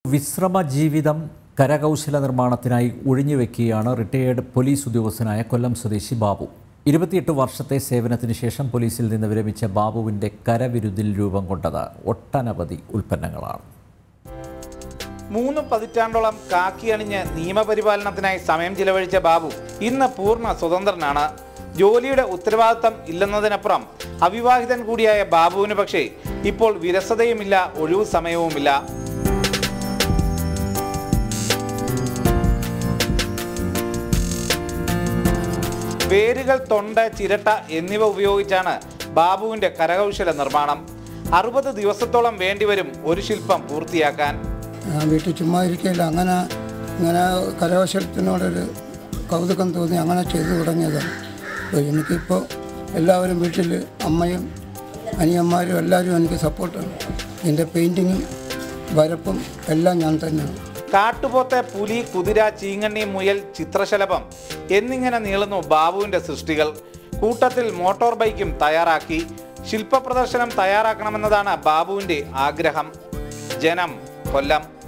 വിശ്രമ ജീവിതം കരകൗശല നിർമ്മാണത്തിനായി ഒഴിഞ്ഞുവെക്കുകയാണ് റിട്ടയേർഡ് പോലീസ് ഉദ്യോഗസ്ഥനായ കൊല്ലം സ്വദേശി ബാബു ഇരുപത്തിയെട്ട് വർഷത്തെ സേവനത്തിന് ശേഷം പോലീസിൽ നിന്ന് വിരമിച്ച ബാബുവിൻ്റെ കരവിരുതിൽ രൂപം കൊണ്ടത് ഒട്ടനവധി ഉൽപ്പന്നങ്ങളാണ് മൂന്ന് പതിറ്റാണ്ടോളം കാക്കി അണിഞ്ഞ് നിയമപരിപാലനത്തിനായി സമയം ചിലവഴിച്ച ബാബു ഇന്ന് പൂർണ്ണ സ്വതന്ത്രനാണ് ജോലിയുടെ ഉത്തരവാദിത്തം ഇല്ലെന്നതിനപ്പുറം അവിവാഹിതൻ കൂടിയായ ബാബുവിന് പക്ഷേ ഇപ്പോൾ വിരസതയുമില്ല ഒഴിവു സമയവുമില്ല വേരുകൾ തൊണ്ട ചിരട്ട എന്നിവ ഉപയോഗിച്ചാണ് ബാബുവിന്റെ കരകൗശല നിർമ്മാണം അറുപത് ദിവസത്തോളം വേണ്ടിവരും ഒരു ശില്പം പൂർത്തിയാക്കാൻ ഞാൻ വീട്ടിൽ ചുമ്മാ ഇരിക്കില്ല അങ്ങനെ ഇങ്ങനെ കരകൗശലത്തിനോടൊരു കൗതുകം തോന്നി അങ്ങനെ ചെയ്തു തുടങ്ങിയതാണ് അപ്പോൾ എനിക്കിപ്പോൾ എല്ലാവരും വീട്ടിൽ അമ്മയും അനിയന്മാരും എല്ലാവരും എനിക്ക് സപ്പോർട്ടാണ് എൻ്റെ പെയിൻറ്റിങ്ങും വരപ്പും എല്ലാം ഞാൻ തന്നെയാണ് കാട്ടുപോത്ത് പുലി കുതിര ചീങ്കണ്ണി മുയൽ ചിത്രശലഭം എന്നിങ്ങനെ നീളുന്നു ബാബുവിന്റെ സൃഷ്ടികൾ കൂട്ടത്തിൽ മോട്ടോർ ബൈക്കും തയ്യാറാക്കി ശില്പ പ്രദർശനം തയ്യാറാക്കണമെന്നതാണ് ബാബുവിന്റെ ആഗ്രഹം ജനം കൊല്ലം